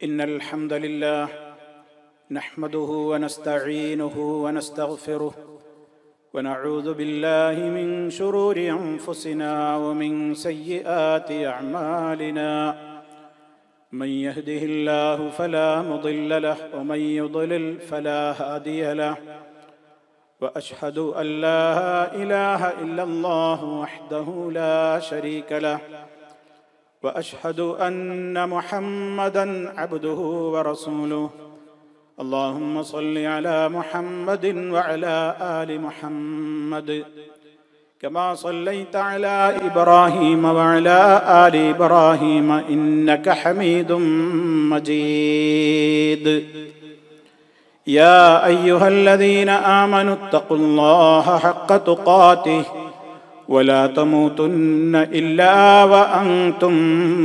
إن الحمد لله نحمده ونستعينه ونستغفره ونعوذ بالله من شرور أنفسنا ومن سيئات أعمالنا من يهده الله فلا مضل له ومن يضلل فلا هادي له واشهد ان لا اله الا الله وحده لا شريك له واشهد ان محمدا عبده ورسوله اللهم صل على محمد وعلى ال محمد كما صليت على ابراهيم وعلى ال ابراهيم انك حميد مجيد يا ايها الذين امنوا اتقوا الله حق تقاته ولا تموتن الا وانتم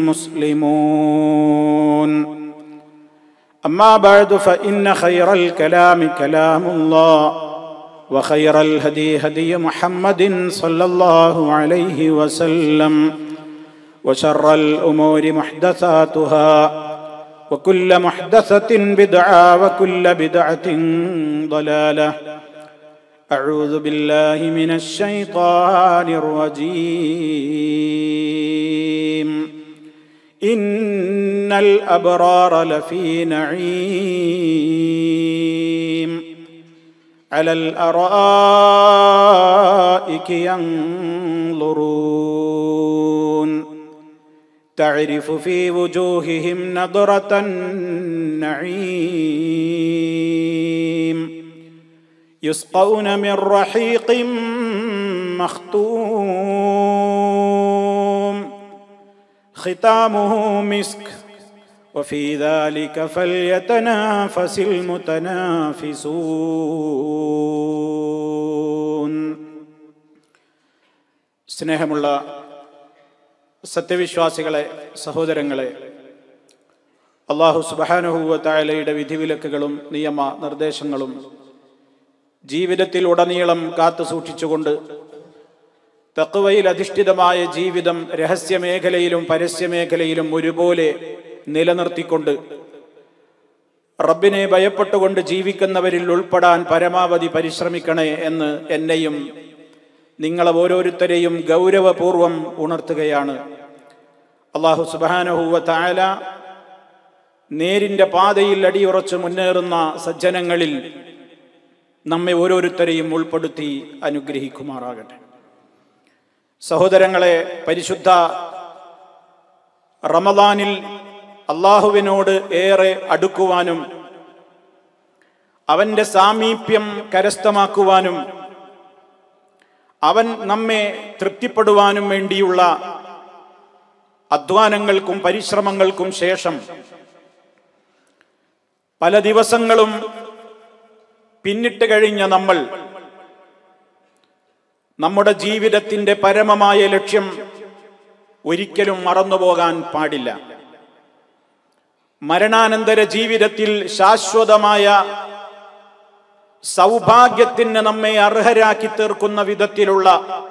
مسلمون اما بعد فان خير الكلام كلام الله وخير الهدي هدي محمد صلى الله عليه وسلم وشر الامور محدثاتها وكل محدثه بدعه وكل بدعه ضلاله اعوذ بالله من الشيطان الرجيم ان الابرار لفي نعيم على الارائك ينظرون تعرف في وجوههم نضره النعيم يسقون من رحيق مختوم ختامه مسك وفي ذلك فليتنافس المتنافسون സ്നേഹമുള്ള സത്യവിശ്വാസികളെ സഹോദരങ്ങളെ അള്ളാഹു സുബാനുഹൂവ തായാലയുടെ വിധിവിലക്കുകളും നിയമ നിർദ്ദേശങ്ങളും ജീവിതത്തിൽ ഉടനീളം കാത്തു സൂക്ഷിച്ചുകൊണ്ട് തക്കുവയിൽ അധിഷ്ഠിതമായ ജീവിതം രഹസ്യമേഖലയിലും പരസ്യമേഖലയിലും ഒരുപോലെ നിലനിർത്തിക്കൊണ്ട് റബ്ബിനെ ഭയപ്പെട്ടുകൊണ്ട് ജീവിക്കുന്നവരിൽ ഉൾപ്പെടാൻ പരമാവധി പരിശ്രമിക്കണേ എന്ന് എന്നെയും നിങ്ങളെ ഓരോരുത്തരെയും ഗൗരവപൂർവം ഉണർത്തുകയാണ് അള്ളാഹു സുബാനഹുവ തായാല നേരിന്റെ പാതയിൽ അടിയുറച്ച് മുന്നേറുന്ന സജ്ജനങ്ങളിൽ നമ്മെ ഓരോരുത്തരെയും ഉൾപ്പെടുത്തി അനുഗ്രഹിക്കുമാറാകട്ടെ സഹോദരങ്ങളെ പരിശുദ്ധ റമദാനിൽ അള്ളാഹുവിനോട് ഏറെ അടുക്കുവാനും അവന്റെ സാമീപ്യം കരസ്ഥമാക്കുവാനും അവൻ നമ്മെ തൃപ്തിപ്പെടുവാനും വേണ്ടിയുള്ള അധ്വാനങ്ങൾക്കും പരിശ്രമങ്ങൾക്കും ശേഷം പല ദിവസങ്ങളും പിന്നിട്ട് കഴിഞ്ഞ നമ്മൾ നമ്മുടെ ജീവിതത്തിന്റെ പരമമായ ലക്ഷ്യം ഒരിക്കലും മറന്നുപോകാൻ പാടില്ല മരണാനന്തര ജീവിതത്തിൽ ശാശ്വതമായ സൗഭാഗ്യത്തിന് നമ്മെ അർഹരാക്കി തീർക്കുന്ന വിധത്തിലുള്ള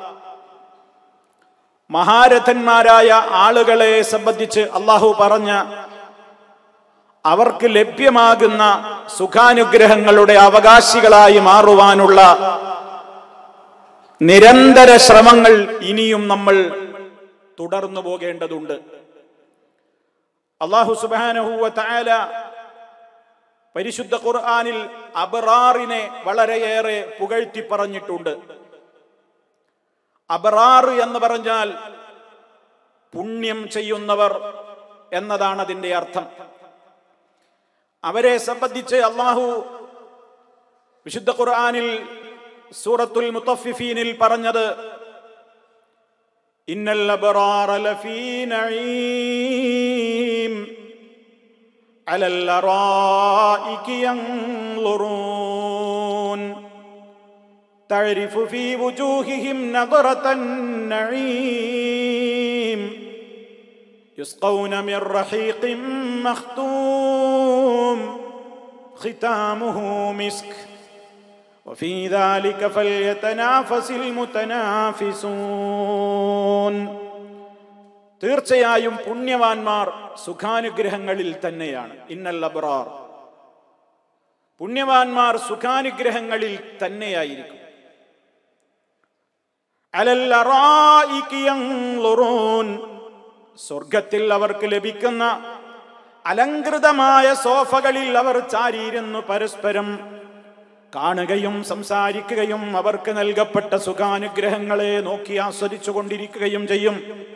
മഹാരഥന്മാരായ ആളുകളെ സംബന്ധിച്ച് അള്ളാഹു പറഞ്ഞ അവർക്ക് ലഭ്യമാകുന്ന സുഖാനുഗ്രഹങ്ങളുടെ അവകാശികളായി മാറുവാനുള്ള നിരന്തര ശ്രമങ്ങൾ ഇനിയും നമ്മൾ തുടർന്നു പോകേണ്ടതുണ്ട് അള്ളാഹു സുബാനഹുവ തായാല പരിശുദ്ധ ഖുർആാനിൽ അബറാറിനെ വളരെയേറെ പുകഴ്ത്തി പറഞ്ഞിട്ടുണ്ട് അബറാർ എന്ന് പറഞ്ഞാൽ പുണ്യം ചെയ്യുന്നവർ എന്നതാണ് അതിന്റെ അർത്ഥം അവരെ സംബന്ധിച്ച് അള്ളാഹു വിശുദ്ധ ഖുർആാനിൽ സൂറത്തുൽ മുത്തഫിഫീനിൽ പറഞ്ഞത് ഇന്നൽ അബ്റാറ ലഫീ നഈം على الارائك ينظرون تعرف في وجوههم نظرة النعيم يسقون من رحيق مختوم ختامه مسك وفي ذلك فليتنافس المتنافسون തീർച്ചയായും പുണ്യവാന്മാർ സുഖാനുഗ്രഹങ്ങളിൽ തന്നെയാണ് ഇന്നൽ അബ്റാർ പുണ്യവാന്മാർ സുഖാനുഗ്രഹങ്ങളിൽ തന്നെയായിരിക്കും അലൽ അറായികി യൻളുറൂൻ. സ്വർഗത്തിൽ അവർക്ക് ലഭിക്കുന്ന അലങ്കൃതമായ സോഫകളിൽ അവർ ചാരിയിരുന്നു പരസ്പരം കാണുകയും സംസാരിക്കുകയും അവർക്ക് നൽകപ്പെട്ട സുഖാനുഗ്രഹങ്ങളെ നോക്കി ആസ്വദിച്ചു കൊണ്ടിരിക്കുകയും ചെയ്യും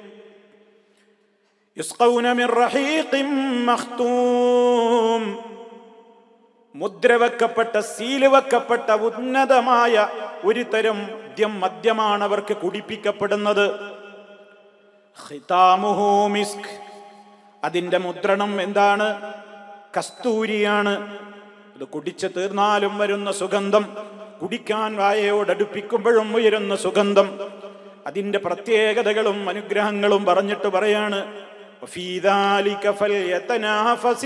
യുസ്ഖൗന മിൻ റഹീഖിൻ മഖ്തൂം. മുദ്രവെക്കപ്പെട്ട സീല് വെക്കപ്പെട്ട ഉന്നതമായ ഒരു തരം മദ്യം മദ്യമാണ് അവർക്ക് കുടിപ്പിക്കപ്പെടുന്നത് ഖിതാമുഹു മിസ്ക്. അതിന്റെ മുദ്രണം എന്താണ് കസ്തൂരിയാണ് ഇത് കുടിച്ചു തീർന്നാലും വരുന്ന സുഗന്ധം കുടിക്കാൻ വായയോടടുപ്പിക്കുമ്പോഴും ഉയരുന്ന സുഗന്ധം അതിന്റെ പ്രത്യേകതകളും അനുഗ്രഹങ്ങളും പറഞ്ഞിട്ട് പറയാണ് وفي ذلك فليتنافس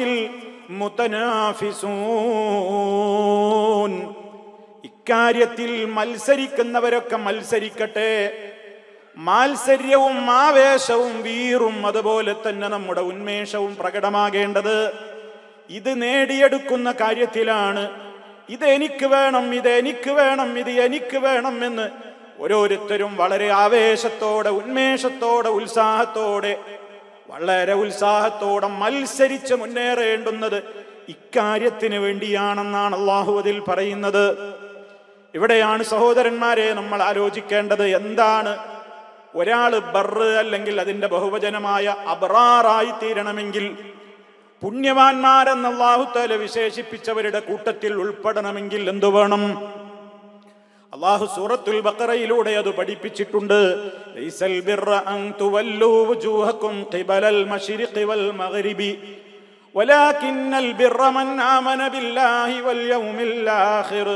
المتنافسون ഇക്കാര്യത്തിൽ മത്സരിക്കുന്നവരൊക്കെ മത്സരിക്കട്ടെ മാത്സര്യവും ആവേശവും വീറും അതുപോലെ തന്നെ നമ്മുടെ ഉന്മേഷവും പ്രകടമാകേണ്ടത് ഇത് നേടിയെടുക്കുന്ന കാര്യത്തിലാണ് ഇത് എനിക്ക് വേണം ഇത് എനിക്ക് വേണം ഇത് എനിക്ക് വേണം എന്ന് ഓരോരുത്തരും വളരെ ആവേശത്തോടെ ഉന്മേഷത്തോടെ ഉത്സാഹത്തോടെ വളരെ ഉത്സാഹത്തോടെ മത്സരിച്ച് മുന്നേറേണ്ടുന്നത് ഇക്കാര്യത്തിന് വേണ്ടിയാണെന്നാണ് അള്ളാഹു അതിൽ പറയുന്നത് ഇവിടെയാണ് സഹോദരന്മാരെ നമ്മൾ ആലോചിക്കേണ്ടത് എന്താണ് ഒരാള് ബറ് അല്ലെങ്കിൽ അതിന്റെ ബഹുവചനമായ അബ്രാറായി തീരണമെങ്കിൽ പുണ്യവാന്മാരെന്ന് അള്ളാഹുത്താല വിശേഷിപ്പിച്ചവരുടെ കൂട്ടത്തിൽ ഉൾപ്പെടണമെങ്കിൽ എന്തു വേണം അള്ളാഹു സൂറത്തുൽ ബഖറയിലൂടെ അത് പഠിപ്പിച്ചിട്ടുണ്ട് ലൈസൽ ബിർറ അൻ തുവല്ലൂ വുജൂഹക്കും ഖിബലൽ മശ്രിഖി വൽ മഗ്രിബി ولكن البر من آمن بالله واليوم الآخر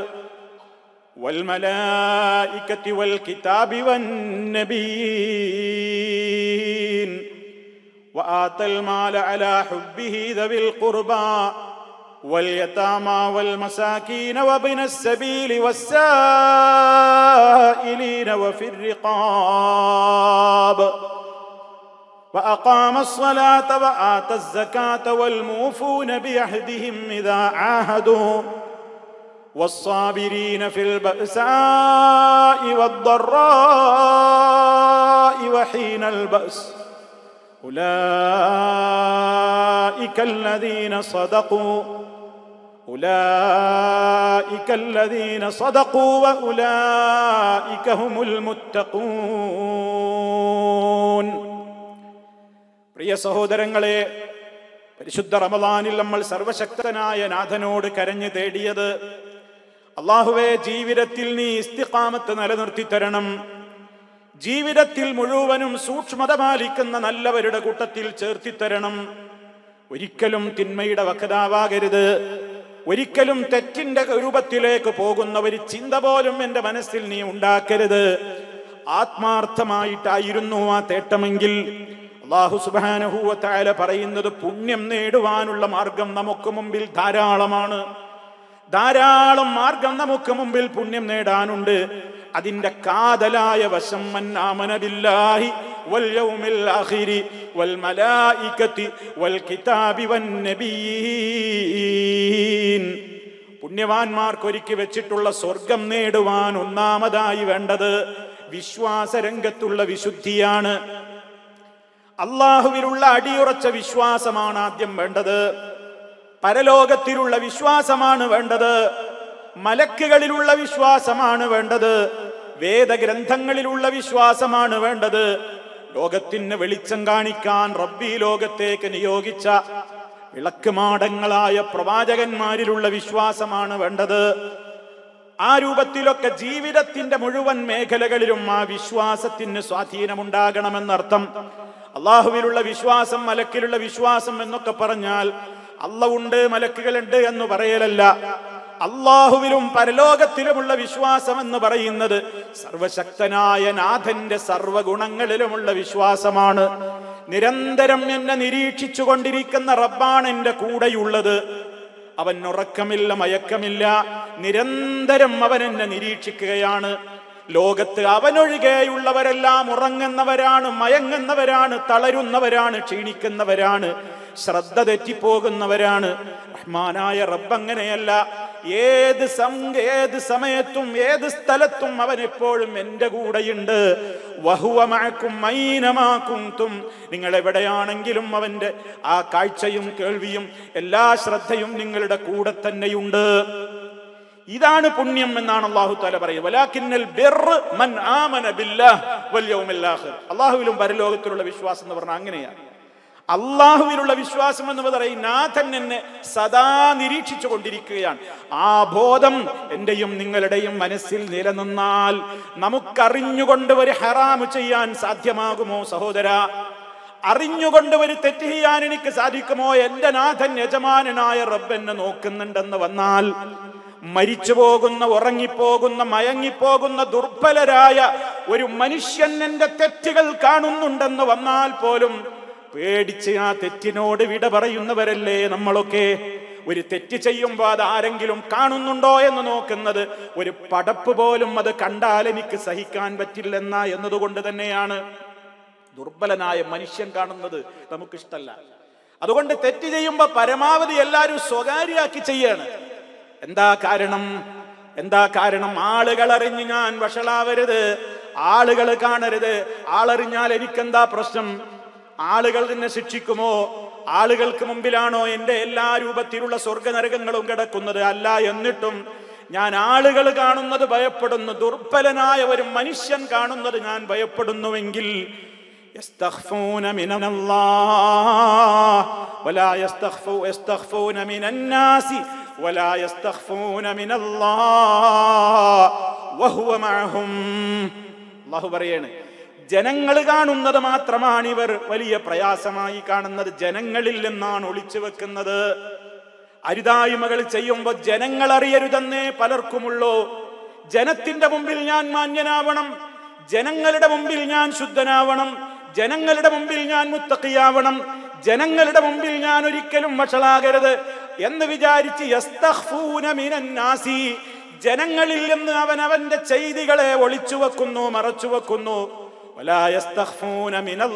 والملائكة والكتاب والنبيين وآتى المال على حبه ذوي القربى واليتامى والمساكين وابن السبيل والسائلين وفي الرقاب وأقام الصلاة وآتى الزكاة والموفون بعهدهم إذا عاهدوا والصابرين في البأساء والضراء وحين البأس أولئك الذين صدقوا أولئك الذين صدقوا وأولئك هم المتقون പ്രിയ സഹോദരങ്ങളെ പരിശുദ്ധ റമദാനിൽ നമ്മൾ സർവശക്തനായ നാഥനോട് കരഞ്ഞു തേടിയത് അള്ളാഹുവെ ജീവിതത്തിൽ നീ ഇസ്തിഖാമത്ത് നിലനിർത്തി തരണം ജീവിതത്തിൽ മുഴുവനും സൂക്ഷ്മത പാലിക്കുന്ന നല്ലവരുടെ കൂട്ടത്തിൽ ചേർത്തിത്തരണം ഒരിക്കലും തിന്മയുടെ വക്താവാകരുത് ഒരിക്കലും തെറ്റിന്റെ രൂപത്തിലേക്ക് പോകുന്ന ഒരു ചിന്ത പോലും എന്റെ മനസ്സിൽ നീ ഉണ്ടാക്കരുത് ആത്മാർത്ഥമായിട്ടായിരുന്നു ആ തേട്ടമെങ്കിൽ അള്ളാഹു സുബാനഹൂവത്തായ പറയുന്നത് പുണ്യം നേടുവാനുള്ള മാർഗം നമുക്ക് മുമ്പിൽ ധാരാളമാണ് ധാരാളം മാർഗം നമുക്ക് മുമ്പിൽ പുണ്യം നേടാനുണ്ട് അതിന്റെ കാതലായ വശം മന്നാമന ബില്ലാഹി വൽ യൗമിൽ ആഖിരി വൽ മലായികത്തി വൽ കിതാബി വൻ നബിയീൻ പുണ്യവാന്മാർക്ക് ഒരുക്കി വെച്ചിട്ടുള്ള സ്വർഗം നേടുവാൻ ഒന്നാമതായി വേണ്ടത് വിശ്വാസരംഗത്തുള്ള വിശുദ്ധിയാണ് അള്ളാഹുവിലുള്ള അടിയുറച്ച വിശ്വാസമാണ് ആദ്യം വേണ്ടത് പരലോകത്തിലുള്ള വിശ്വാസമാണ് വേണ്ടത് മലക്കുകളിലുള്ള വിശ്വാസമാണ് വേണ്ടത് വേദഗ്രന്ഥങ്ങളിലുള്ള വിശ്വാസമാണ് വേണ്ടത് ലോകത്തിന് വെളിച്ചം കാണിക്കാൻ റബ്ബി ലോകത്തേക്ക് നിയോഗിച്ച വിളക്കുമാടങ്ങളായ പ്രവാചകന്മാരിലുള്ള വിശ്വാസമാണ് വേണ്ടത് ആ രൂപത്തിലൊക്കെ ജീവിതത്തിന്റെ മുഴുവൻ മേഖലകളിലും ആ വിശ്വാസത്തിന് സ്വാധീനമുണ്ടാകണമെന്നർത്ഥം അള്ളാഹുവിലുള്ള വിശ്വാസം മലക്കിലുള്ള വിശ്വാസം എന്നൊക്കെ പറഞ്ഞാൽ അല്ല ഉണ്ട് മലക്കുകളുണ്ട് എന്ന് പറയലല്ല അള്ളാഹുവിലും പരലോകത്തിലുമുള്ള വിശ്വാസം എന്ന് പറയുന്നത് സർവശക്തനായ നാഥന്റെ സർവഗുണങ്ങളിലുമുള്ള വിശ്വാസമാണ് നിരന്തരം എന്നെ നിരീക്ഷിച്ചു കൊണ്ടിരിക്കുന്ന റബ്ബാണ് എന്റെ കൂടെയുള്ളത് അവൻ ഉറക്കമില്ല മയക്കമില്ല നിരന്തരം അവൻ എന്നെ നിരീക്ഷിക്കുകയാണ് ലോകത്ത് അവനൊഴികെയുള്ളവരെല്ലാം ഉറങ്ങുന്നവരാണ് മയങ്ങുന്നവരാണ് തളരുന്നവരാണ് ക്ഷീണിക്കുന്നവരാണ് ശ്രദ്ധ തെറ്റിപ്പോകുന്നവരാണ് റഹ്മാനായ റബ്ബ് അങ്ങനെയല്ല ഏത് സം ഏത് സമയത്തും ഏത് സ്ഥലത്തും അവൻ എപ്പോഴും എൻ്റെ കൂടെയുണ്ട് വഹുവമാക്കും മൈനമാക്കും നിങ്ങൾ എവിടെയാണെങ്കിലും അവൻ്റെ ആ കാഴ്ചയും കേൾവിയും എല്ലാ ശ്രദ്ധയും നിങ്ങളുടെ കൂടെ തന്നെയുണ്ട് ഇതാണ് പുണ്യം എന്നാണ് അള്ളാഹു താല പറയുന്നത് വലാക്കിന്നൽ ബിർറ് മൻ ആമന ബില്ലാഹ് വൽ യൗമിൽ ആഖിർ അള്ളാഹുവിലും പരലോകത്തിലുള്ള വിശ്വാസം എന്ന് പറഞ്ഞാൽ അങ്ങനെയാണ് അള്ളാഹുവിലുള്ള വിശ്വാസം എന്ന് പറയും നാഥൻ എന്നെ സദാ നിരീക്ഷിച്ചു കൊണ്ടിരിക്കുകയാണ് ആ ബോധം എന്റെയും നിങ്ങളുടെയും മനസ്സിൽ നിലനിന്നാൽ നമുക്കറിഞ്ഞുകൊണ്ട് ഒരു ഹറാമ് ചെയ്യാൻ സാധ്യമാകുമോ സഹോദര അറിഞ്ഞുകൊണ്ട് ഒരു തെറ്റ് ചെയ്യാൻ എനിക്ക് സാധിക്കുമോ എന്റെ നാഥൻ യജമാനായ റബ്ബ് എന്നെ നോക്കുന്നുണ്ടെന്ന് വന്നാൽ മരിച്ചു പോകുന്ന ഉറങ്ങിപ്പോകുന്ന മയങ്ങിപ്പോകുന്ന ദുർബലരായ ഒരു മനുഷ്യൻ എന്റെ തെറ്റുകൾ കാണുന്നുണ്ടെന്ന് വന്നാൽ പോലും പേടിച്ച് ആ തെറ്റിനോട് വിട പറയുന്നവരല്ലേ നമ്മളൊക്കെ ഒരു തെറ്റ് ചെയ്യുമ്പോൾ അത് ആരെങ്കിലും കാണുന്നുണ്ടോ എന്ന് നോക്കുന്നത് ഒരു പടപ്പ് പോലും അത് കണ്ടാൽ എനിക്ക് സഹിക്കാൻ പറ്റില്ലെന്ന എന്നതുകൊണ്ട് തന്നെയാണ് ദുർബലനായ മനുഷ്യൻ കാണുന്നത് നമുക്കിഷ്ടല്ല അതുകൊണ്ട് തെറ്റ് ചെയ്യുമ്പോൾ പരമാവധി എല്ലാവരും സ്വകാര്യമാക്കി ചെയ്യാണ് എന്താ കാരണം എന്താ കാരണം ആളുകൾ അറിഞ്ഞ് ഞാൻ വഷളാവരുത് ആളുകൾ കാണരുത് ആളറിഞ്ഞാൽ എനിക്കെന്താ പ്രശ്നം ആളുകൾ നിന്നെ ശിക്ഷിക്കുമോ ആളുകൾക്ക് മുമ്പിലാണോ എൻ്റെ എല്ലാ രൂപത്തിലുള്ള സ്വർഗനരകങ്ങളും കിടക്കുന്നത് അല്ല എന്നിട്ടും ഞാൻ ആളുകൾ കാണുന്നത് ഭയപ്പെടുന്നു ദുർബലനായ ഒരു മനുഷ്യൻ കാണുന്നത് ഞാൻ ഭയപ്പെടുന്നുവെങ്കിൽ يستخفون من الله ولا يستخفوا يستخفون من الناس ولا يستخفون من الله وهو معهم الله പറയാണ് ജനങ്ങൾ കാണുന്നത് മാത്രമാണ് ഇവർ വലിയ പ്രയാസമായി കാണുന്നത് ജനങ്ങളിൽ നിന്നാണ് ഒളിച്ചു വെക്കുന്നത് അരുതായ്മകൾ ചെയ്യുമ്പോൾ ജനങ്ങൾ അറിയരുതെന്നേ പലർക്കുമുള്ളൂ ജനത്തിന്റെ മുമ്പിൽ ഞാൻ മാന്യനാവണം ജനങ്ങളുടെ മുമ്പിൽ ഞാൻ ശുദ്ധനാവണം ജനങ്ങളുടെ മുമ്പിൽ ഞാൻ മുത്തക്കിയാവണം ജനങ്ങളുടെ മുമ്പിൽ ഞാൻ ഒരിക്കലും വഷളാകരുത് എന്ന് വിചാരിച്ച് യസ്തഖ്ഫൂന മിനന്നാസി ജനങ്ങളിൽ നിന്ന് അവൻ അവന്റെ ചെയ്തികളെ ഒളിച്ചു വെക്കുന്നു മറച്ചു വെക്കുന്നു വലാ യസ്തഖ്ഫൂന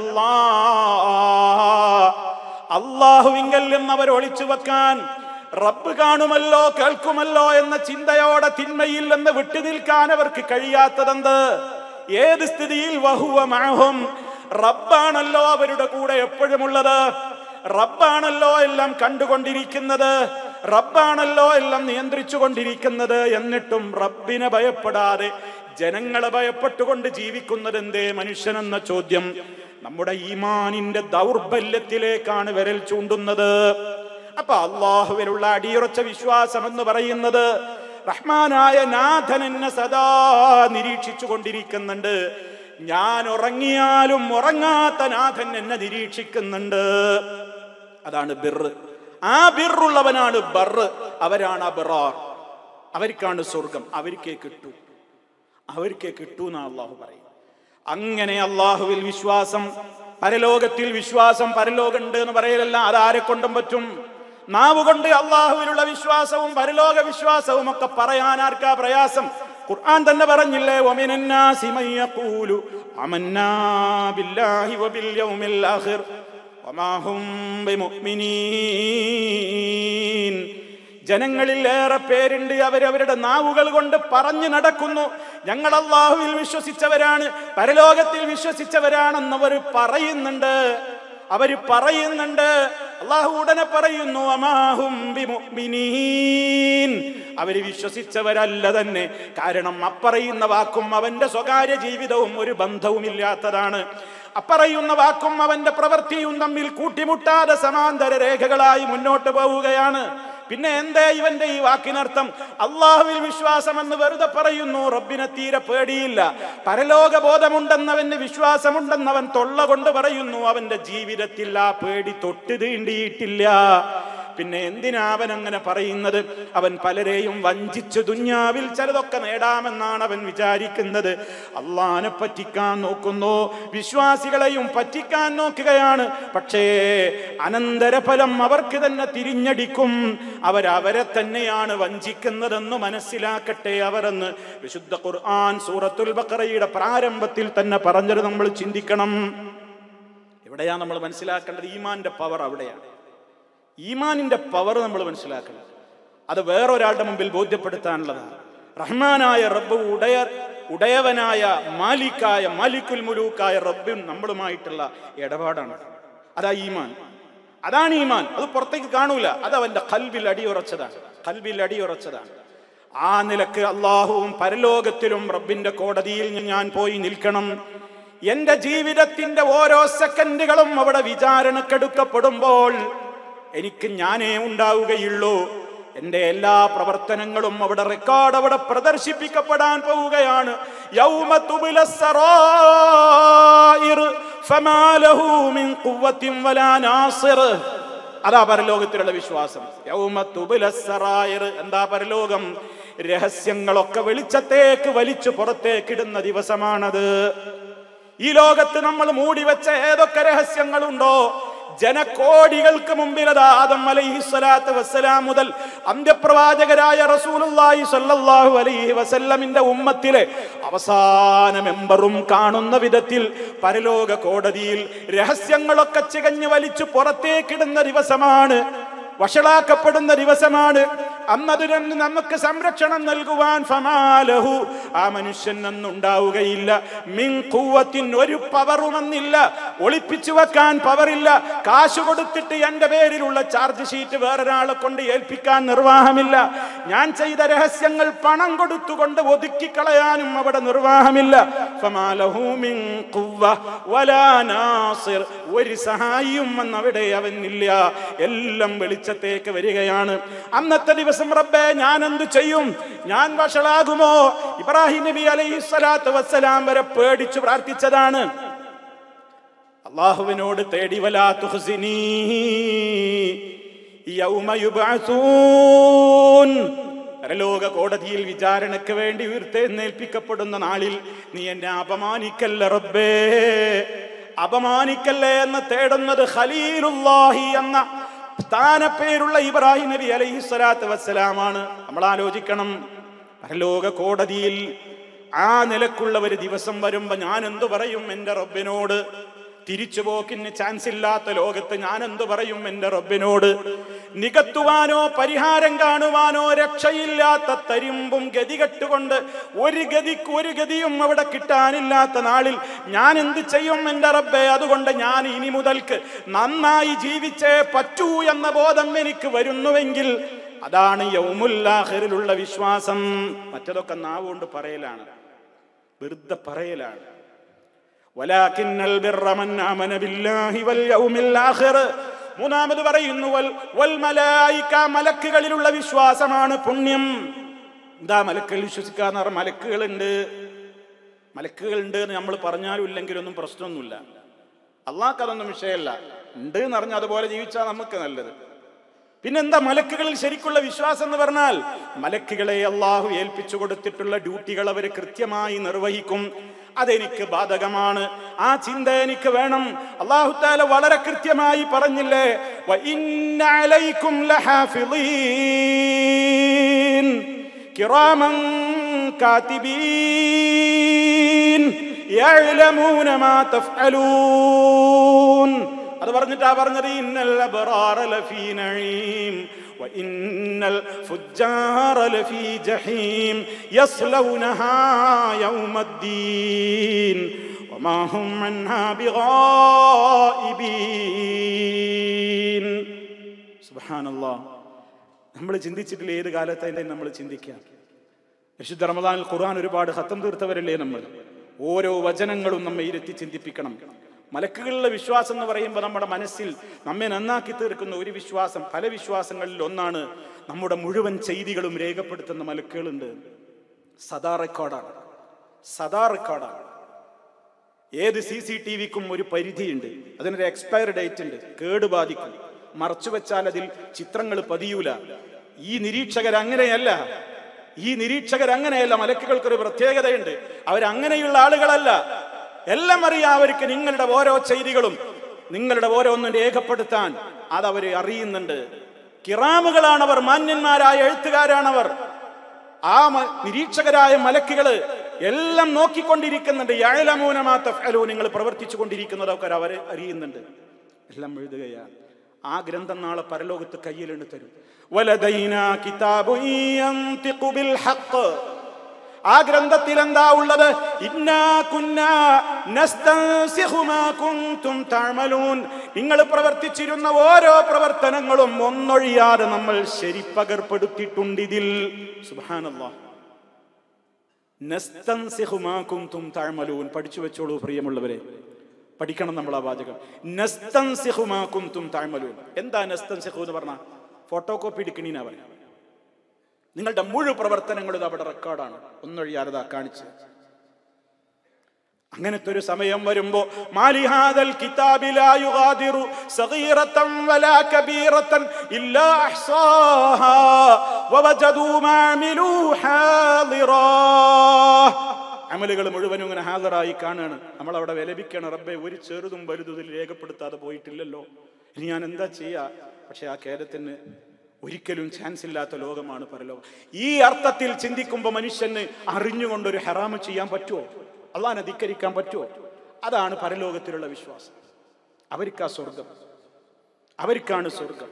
മിനല്ലാഹ് അള്ളാഹുവിങ്കൽ നിന്ന് അവർ ഒളിച്ചു വെക്കാൻ റബ്ബ് കാണുമല്ലോ കേൾക്കുമല്ലോ എന്ന ചിന്തയോടെ തിന്മയിൽ നിന്ന് വിട്ടു നിൽക്കാൻ അവർക്ക് കഴിയാത്തതെന്ത് ഏത് സ്ഥിതിയിൽ വഹുവ മഴഹും റബ്ബാണല്ലോ അവരുടെ കൂടെ എപ്പോഴുമുള്ളത് റബ്ബാണല്ലോ എല്ലാം കണ്ടുകൊണ്ടിരിക്കുന്നത് റബ്ബാണല്ലോ എല്ലാം നിയന്ത്രിച്ചു കൊണ്ടിരിക്കുന്നത് എന്നിട്ടും റബ്ബിനെ ഭയപ്പെടാതെ ജനങ്ങളെ ഭയപ്പെട്ടുകൊണ്ട് ജീവിക്കുന്നത് എന്തേ മനുഷ്യനെന്ന ചോദ്യം നമ്മുടെ ഈമാനിന്റെ ദൗർബല്യത്തിലേക്കാണ് വിരൽ ചൂണ്ടുന്നത് അപ്പൊ അള്ളാഹുവിലുള്ള അടിയുറച്ച വിശ്വാസം എന്ന് പറയുന്നത് റഹ്മാനായ നാഥൻ എന്നെ സദാ നിരീക്ഷിച്ചു കൊണ്ടിരിക്കുന്നുണ്ട് ഞാൻ ഉറങ്ങിയാലും ഉറങ്ങാത്ത നാഥൻ എന്നെ നിരീക്ഷിക്കുന്നുണ്ട് അതാണ് ബിറ് ആ ബിറുള്ളവനാണ് ബറ് അവരാണ് അബറാർ അവർക്കാണ് സ്വർഗം അവർക്കേ കിട്ടൂ അവർക്കേ കിട്ടൂ എന്നാ അള്ളാഹു പറയും അങ്ങനെ അള്ളാഹുവിൽ വിശ്വാസം പരലോകത്തിൽ വിശ്വാസം പരലോകമുണ്ട് എന്ന് പറയലല്ല അതാരെ കൊണ്ടും പറ്റും നാവ് കൊണ്ട് അള്ളാഹുവിലുള്ള വിശ്വാസവും പരലോക വിശ്വാസവും ഒക്കെ പറയാൻ ആർക്കാ പ്രയാസം ഖുർആൻ തന്നെ പറഞ്ഞില്ലേ വമിനന്നാസി മയ്യഖൂലു അമന്നാ ബില്ലാഹി വബിൽ യൗമിൽ ആഖിർ വമാ ഹും ബിമുഅ്മിനീൻ ജനങ്ങളിൽ ഏറെ പേരുണ്ട് അവരവരുടെ നാവുകൾ കൊണ്ട് പറഞ്ഞു നടക്കുന്നു ഞങ്ങൾ അള്ളാഹുവിൽ വിശ്വസിച്ചവരാണ് പരലോകത്തിൽ വിശ്വസിച്ചവരാണെന്ന് അവർ പറയുന്നുണ്ട് അവര് പറയുന്നുണ്ട് അള്ളാഹു ഉടനെ പറയുന്നു അമാഹും ബിമുഅ്മിനീൻ. അവര് വിശ്വസിച്ചവരല്ല തന്നെ കാരണം അപ്പറയുന്ന വാക്കും അവന്റെ സ്വകാര്യ ജീവിതവും ഒരു ബന്ധവുമില്ലാത്തതാണ് അപ്പറയുന്ന വാക്കും അവന്റെ പ്രവൃത്തിയും തമ്മിൽ കൂട്ടിമുട്ടാതെ സമാന്തര രേഖകളായി മുന്നോട്ട് പോവുകയാണ് പിന്നെ എന്തേ ഇവന്റെ ഈ വാക്കിനർത്ഥം അള്ളാഹുവിൽ വിശ്വാസമെന്ന് വെറുതെ പറയുന്നു റബ്ബിനെ തീരെ പേടിയില്ല പരലോക ബോധമുണ്ടെന്നവന് വിശ്വാസമുണ്ടെന്നവൻ തൊള്ള കൊണ്ട് പറയുന്നു അവന്റെ ജീവിതത്തിൽ ആ പേടി തൊട്ട് തീണ്ടിയിട്ടില്ല പിന്നെ എന്തിനാ അവൻ അങ്ങനെ പറയുന്നത് അവൻ പലരെയും വഞ്ചിച്ചു ദുന്യാവിൽ ചിലതൊക്കെ നേടാമെന്നാണ് അവൻ വിചാരിക്കുന്നത് അള്ളാനെ പറ്റിക്കാൻ നോക്കുന്നു വിശ്വാസികളെയും പറ്റിക്കാൻ നോക്കുകയാണ് പക്ഷേ അനന്തരഫലം അവർക്ക് തന്നെ തിരിഞ്ഞടിക്കും അവരവരെ തന്നെയാണ് വഞ്ചിക്കുന്നതെന്ന് മനസ്സിലാക്കട്ടെ അവരെന്ന് വിശുദ്ധ ഖുർആൻ സൂറത്തുൽ ബഖറയുടെ പ്രാരംഭത്തിൽ തന്നെ പറഞ്ഞത് നമ്മൾ ചിന്തിക്കണം എവിടെയാണ് നമ്മൾ മനസ്സിലാക്കേണ്ടത് ഈമാന്റെ പവർ അവിടെയാണ് ഈമാനിന്റെ പവർ നമ്മൾ മനസ്സിലാക്കണം അത് വേറൊരാളുടെ മുമ്പിൽ ബോധ്യപ്പെടുത്താനുള്ളതാണ് റഹ്മാനായ റബ്ബ് ഉടയ ഉടയവനായ മാലിക്കായ മാലിക്കുൽ മുലൂക്കായ റബ്ബും നമ്മളുമായിട്ടുള്ള ഇടപാടാണ് അതാ ഈമാൻ അതാണ് ഈമാൻ അത് പുറത്തേക്ക് കാണൂല അത് അവന്റെ കൽവിൽ അടിയുറച്ചതാണ് കൽവിൽ അടിയുറച്ചതാണ് ആ നിലക്ക് അള്ളാഹുവും പരലോകത്തിലും റബ്ബിന്റെ കോടതിയിൽ ഞാൻ പോയി നിൽക്കണം എന്റെ ജീവിതത്തിന്റെ ഓരോ സെക്കൻഡുകളും അവിടെ വിചാരണക്കെടുക്കപ്പെടുമ്പോൾ എനിക്ക് ഞാനേ ഉണ്ടാവുകയുള്ളൂ എന്റെ എല്ലാ പ്രവർത്തനങ്ങളും അവിടെ റെക്കോർഡ് അവിടെ പ്രദർശിപ്പിക്കപ്പെടാൻ പോവുകയാണ് യൗമ തുബില സറായിർ ഫമാ ലഹു മിൻ ഖുവ്വത്തിൻ വലാ നാസിർ അതാ പരലോകത്തിലുള്ള വിശ്വാസം യൗമ തുബില സറായിർ എന്താ പരലോകം രഹസ്യങ്ങളൊക്കെ വെളിച്ചത്തേക്ക് വലിച്ചു പുറത്തേക്കിടുന്ന ദിവസമാണത് ഈ ലോകത്ത് നമ്മൾ മൂടിവെച്ച ഏതൊക്കെ രഹസ്യങ്ങളുണ്ടോ ജനകോടികൾക്ക് മുമ്പിൽ അത് ആദം അലൈഹി സ്വലാത്ത് വസ്സലാം മുതൽ അന്ത്യപ്രവാചകരായ റസൂലുള്ളാഹി സ്വല്ലല്ലാഹു അലൈഹി വസല്ലമിന്റെ ഉമ്മത്തിലെ അവസാന മെമ്പറും കാണുന്ന വിധത്തിൽ പരലോക കോടതിയിൽ രഹസ്യങ്ങളൊക്കെ ചികഞ്ഞു വലിച്ചു പുറത്തേക്കിടുന്ന ദിവസമാണ് വഷളാക്കപ്പെടുന്ന ദിവസമാണ് അന്നതിന് നമുക്ക് സംരക്ഷണം നൽകുവാൻ ഫമാലഹു ആ മനുഷ്യൻ അന്നുണ്ടാവുകയില്ല മിൻ കൂവത്തിൻ ഒരു പവറും അന്നില്ല ഒളിപ്പിച്ചു വെക്കാൻ പവറില്ല കാശ് കൊടുത്തിട്ട് എന്റെ പേരിലുള്ള ചാർജ് ഷീറ്റ് വേറൊരാളെ കൊണ്ട് ഏൽപ്പിക്കാൻ നിർവാഹമില്ല ഞാൻ ചെയ്ത രഹസ്യങ്ങൾ പണം കൊടുത്തുകൊണ്ട് ഒതുക്കിക്കളയാനും അവിടെ നിർവാഹമില്ല ഫമാലഹു മിൻ ഖുവ്വ വലാ നാസിർ ഒരു സഹായിയും അന്നവിടെ അവനില്ല എല്ലാം വെളിച്ചത്തേക്ക് വരികയാണ് അന്നത്തെ ദിവസം റബ്ബേ ഞാൻ എന്തു ചെയ്യും ഞാൻ വഷളാകുമോ ഇബ്രാഹിം നബി അലൈഹി സ്വലാത്തു വസ്സലാം വരെ പേടിച്ചു പ്രാർത്ഥിച്ചതാണ് അള്ളാഹുവിനോട് തേടി വലാ തുഹ്സിനീ യൗമ യുബ്അസൂൻ പരലോക കോടതിയിൽ വിചാരണയ്ക്ക് വേണ്ടി ഉയർത്തെഴുന്നേൽപ്പിക്കപ്പെടുന്ന നാളിൽ നീ എന്നെ അപമാനിക്കല്ല റബ്ബേ അപമാനിക്കല്ലേ എന്ന് തേടുന്നത് ഖലീലുല്ലാഹി എന്ന സ്ഥാനപ്പേരുള്ള ഇബ്രാഹിം നബി അലൈഹി സ്വലാത്ത് വസ്സലാമാണ് നമ്മൾ ആലോചിക്കണം പരലോക കോടതിയിൽ ആ നിലക്കുള്ള ഒരു ദിവസം വരുമ്പോ ഞാൻ എന്തു പറയും എൻ്റെ റബ്ബിനോട് തിരിച്ചുപോക്കിന് ചാൻസ് ഇല്ലാത്ത ലോകത്ത് ഞാൻ എന്തു പറയും എൻ്റെ റബ്ബിനോട് നികത്തുവാനോ പരിഹാരം കാണുവാനോ രക്ഷയില്ലാത്ത തരിമ്പും ഗതികെട്ടുകൊണ്ട് ഒരു ഗതിക്ക് ഒരു ഗതിയും അവിടെ കിട്ടാനില്ലാത്ത നാളിൽ ഞാൻ എന്ത് ചെയ്യും എൻ്റെ റബ്ബെ അതുകൊണ്ട് ഞാൻ ഇനി മുതൽക്ക് നന്നായി ജീവിച്ചേ പറ്റൂ എന്ന ബോധം എനിക്ക് വരുന്നുവെങ്കിൽ അതാണ് യൗമുല്ലാഹിറിലുള്ള വിശ്വാസം മറ്റതൊക്കെ നാവുകൊണ്ട് പറയലാണ് വെറുതെ പറയലാണ് ولكن البر من آمن بالله واليوم الآخر മൂന്നാമത് പറയുന്നു വൽ വൽ മലായിക മലക്കുകളിലുള്ള വിശ്വാസമാണ് പുണ്യം എന്താ മലക്കുകൾ വിശ്വസിക്കുക എന്ന് പറഞ്ഞാൽ മലക്കുകളുണ്ട് മലക്കുകളുണ്ട് എന്ന് നമ്മൾ പറഞ്ഞാലും ഇല്ലെങ്കിലൊന്നും പ്രശ്നമൊന്നുമില്ല അള്ളാഹ്ക്ക് അതൊന്നും വിഷയമല്ല ഉണ്ട് എന്ന് പറഞ്ഞാൽ അതുപോലെ ജീവിച്ചാൽ നമുക്ക് നല്ലത് പിന്നെന്താ മലക്കുകളിൽ ശരിക്കുള്ള വിശ്വാസം എന്ന് പറഞ്ഞാൽ മലക്കുകളെ അള്ളാഹു ഏൽപ്പിച്ചു കൊടുത്തിട്ടുള്ള ഡ്യൂട്ടികൾ അവർ കൃത്യമായി നിർവഹിക്കും അതെനിക്ക് ബാധകമാണ് ആ ചിന്ത എനിക്ക് വേണം അള്ളാഹു താല വളരെ കൃത്യമായി പറഞ്ഞില്ലേ "വ ഇന്ന അലൈക്കും ലഹാഫിളീൻ കിറാമൻ കാതിബീൻ യഅലമൂന മാ തഫ്അലൂൻ അത് പറഞ്ഞിട്ടാ പറഞ്ഞത് ഇന്നൽ അബ്റാറ ലഫീ നഈം وإن الفجار لفي جحيم يصلونها يوم الدين وما هم عنها بغائبين سبحان الله നമ്മൾ ചിന്തിച്ചിട്ടില്ല ഏത് കാലത്തായി നമ്മൾ ചിന്തിക്കുക വിശുദ്ധ റമദാനിൽ ഖുർആൻ ഒരുപാട് ഹത്തം തീർത്തവരല്ലേ നമ്മൾ ഓരോ വചനങ്ങളും നമ്മെ ഇരുത്തി ചിന്തിപ്പിക്കണം മലക്കുകളിലെ വിശ്വാസം എന്ന് പറയുമ്പോൾ നമ്മുടെ മനസ്സിൽ നമ്മെ നന്നാക്കി തീർക്കുന്ന ഒരു വിശ്വാസം പല വിശ്വാസങ്ങളിൽ ഒന്നാണ് നമ്മുടെ മുഴുവൻ ചെയ്തികളും രേഖപ്പെടുത്തുന്ന മലക്കുകളുണ്ട് സദാ റെക്കോർഡാണ് സദാ റെക്കോർഡാണ് ഏത് സി സി ടി വിക്കും ഒരു പരിധിയുണ്ട് അതിനൊരു എക്സ്പയർ ഡേറ്റ് ഉണ്ട് കേട് ബാധിക്കും മറച്ചു വെച്ചാൽ അതിൽ ചിത്രങ്ങൾ പതിയൂല ഈ നിരീക്ഷകർ അങ്ങനെയല്ല ഈ നിരീക്ഷകർ അങ്ങനെയല്ല മലക്കുകൾക്കൊരു പ്രത്യേകതയുണ്ട് അവരങ്ങനെയുള്ള ആളുകളല്ല എല്ലാം അറിയാം അവർക്ക് നിങ്ങളുടെ ഓരോ ചെയ്തികളും നിങ്ങളുടെ ഓരോന്നും രേഖപ്പെടുത്താൻ അതവര് അറിയുന്നുണ്ട് കിറാമുകളാണവർ മാന്യന്മാരായ എഴുത്തുകാരാണവർ ആ മ- നിരീക്ഷകരായ മലക്കുകള് എല്ലാം നോക്കിക്കൊണ്ടിരിക്കുന്നുണ്ട് യഴലമൂനമാത്ത ഫലോ നിങ്ങൾ പ്രവർത്തിച്ചു കൊണ്ടിരിക്കുന്നതൊക്കെ അവർ അറിയുന്നുണ്ട് എല്ലാം എഴുതുകയാണ് ആ ഗ്രന്ഥം നാളെ പരലോകത്ത് കയ്യിലുണ്ട് തരും വലദൈന കിതാബു യന്തിഖു ബിൽ ഹഖ് ആ ഗ്രന്ഥത്തിൽ എന്താ ഉള്ളത് ഇന്നാ കുന്നാ നസ്തൻസിഖു മാ കുൻതും തഅമലൂൻ നിങ്ങൾ പ്രവർത്തിച്ചിരുന്ന ഓരോ പ്രവർത്തനങ്ങളും ഒന്നൊഴിയാതെ നമ്മൾ ശരിപ്പകർപ്പെടുത്തിയിട്ടുണ്ട് ഇതിൽ സുബ്ഹാനല്ലാഹ് നസ്തൻസിഖു മാ കുൻതും തഅമലൂൻ പഠിച്ചു വെച്ചോളൂ പ്രിയമുള്ളവരെ പഠിക്കണം നമ്മൾ ആ വാചകം നസ്തൻസിഖു മാ കുൻതും തഅമലൂൻ എന്താ നസ്തൻസിഖു എന്ന് പറഞ്ഞാൽ ഫോട്ടോ കോപ്പി എടുക്കണീനാ പറയാം നിങ്ങളുടെ മുഴുവൻ പ്രവർത്തനങ്ങളും ഇത് അവിടെ റെക്കോർഡാണ് ഒന്നൊഴിയാതെ ദാ കാണിച്ച് അങ്ങനത്തെ ഒരു സമയം വരുമ്പോ മാലിഹാദൽ കിതാബിലാ യുഗാദിറു സഗീറതൻ വലാ കബീറതൻ ഇല്ലാ അഹ്സാഹാ വവജദൂ മാ അമിലൂ ഹാദിറാ അമലുകൾ മുഴുവനും ഇങ്ങനെ ഹാജറായി കാണുകയാണ് നമ്മൾ അവിടെ വിലപിക്കണം റബ്ബെ ഒരു ചെറുതും വലുതും ഇതിൽ രേഖപ്പെടുത്താതെ പോയിട്ടില്ലല്ലോ ഇനി ഞാൻ എന്താ ചെയ്യാ പക്ഷെ ആ കേരളത്തിന് ഒരിക്കലും ചാൻസ് ഇല്ലാത്ത ലോകമാണ് പരലോകം ഈ അർത്ഥത്തിൽ ചിന്തിക്കുമ്പോൾ മനുഷ്യന് അറിഞ്ഞുകൊണ്ടൊരു ഹറാമ് ചെയ്യാൻ പറ്റുമോ അള്ളാഹിനെ ധിക്കരിക്കാൻ പറ്റുമോ അതാണ് പരലോകത്തിലുള്ള വിശ്വാസം അവർക്കാ സ്വർഗം അവർക്കാണ് സ്വർഗം